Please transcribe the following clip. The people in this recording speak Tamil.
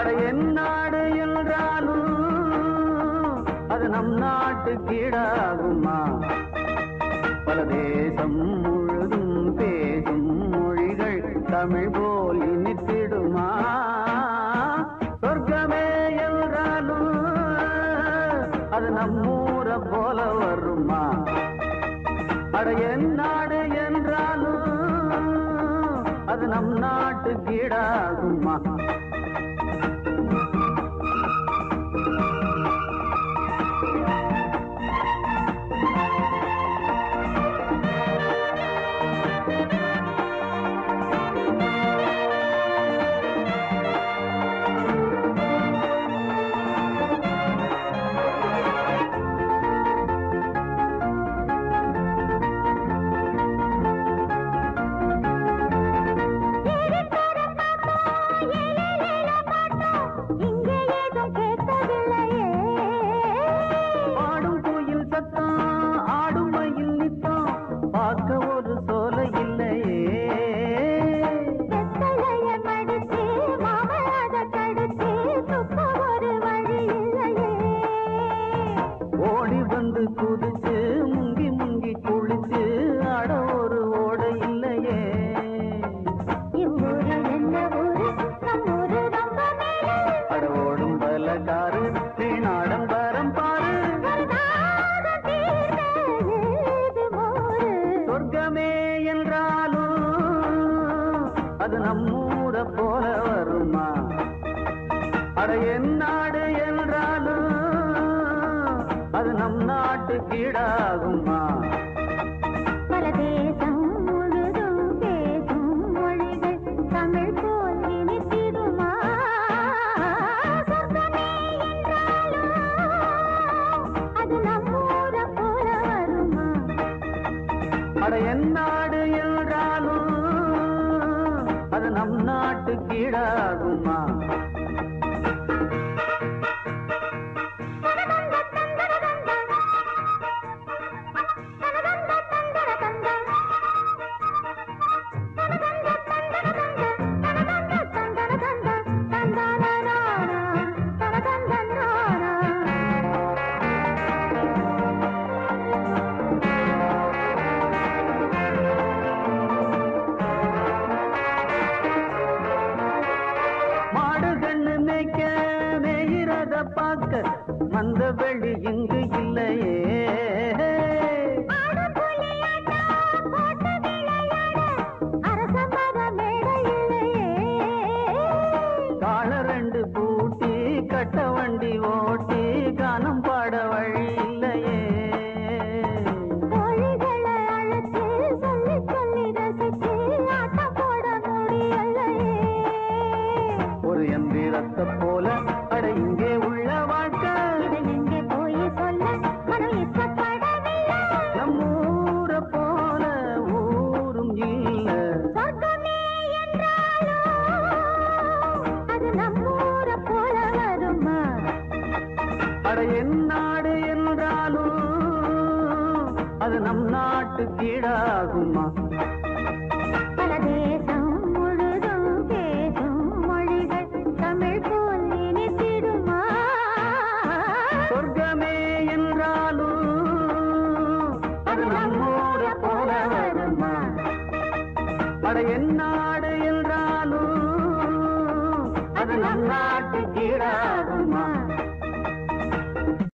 அட என் நாடு என்றாலும் அது நம் நாட்டு கீழாகுமா பல தேசம் முழுதும் பேசும் மொழிகள் தமிழ் போல் இனித்திடுமா சொர்க்கமே என்றாலும் அது நம்மூர போல வருமா அட என் நாடு என்றாலும் அது நம் நாட்டு கீழாகுமா இங்கே ஏதும் கேட்கவில்லையே பாடும் கோயில் சத்தம் ஆடும் மயில் நித்தம் பார்க்க ஒரு சோலை இல்லையே வெத்தலைய மடித்து மாமலாத கடுத்து துப்ப ஒரு வழி இல்லையே ஓடி வந்து குதிச்சு முங்கி முங்கி குளிச்சு அட ஒரு ஓடை இல்லையே இவ்வூரு என்ன ஊரு நம் ஊரு ரொம்ப மேலே அட ஓடும் பலகாரு வீணாடம்பரம் பாரு ஒரு தாகம் தீர்க்க ஏது மோரு சொர்க்கமே என்றாலும் அது நம்மூர போல வருமா அட என் நாடு என்றாலும் அது நம் நாட்டு கீழாகுமா பல தேசம் முழுதும் பேசும் மொழிகள் தமிழ் போல் இனித்திடுமா சொர்க்கமே என்றாலும் அது நம்மூர போல வருமா அட என் நாடு என்றாலும் அது நம் நாட்டு கீழாகுமா மாடு கண்ணு மேய்க்க மேயிறத பார்க்க மந்த வெளி இங்கு இல்லையே கால ரெண்டு பூட்டி கட்ட வண்டி ஓட்டி கானம் பாட வழி இல்லையே ஒரு எந்திரத்தை போல அட இங்கே உள்ள வாழ்க்கை நம்மூர போல ஊரும் இல்ல அட என் நாடு என்றாலும் அது நம் நாட்டு கீழாகுமா பல தேசம் முழுதும் பேசும் மொழிகள் தமிழ் போல் இனித்திடுமா சொர்க்கமே என்றாலும் அது நம்மூர போல வருமா அட என் நாடு என்றாலும் அது நம் நாட்டு கீழாகுமா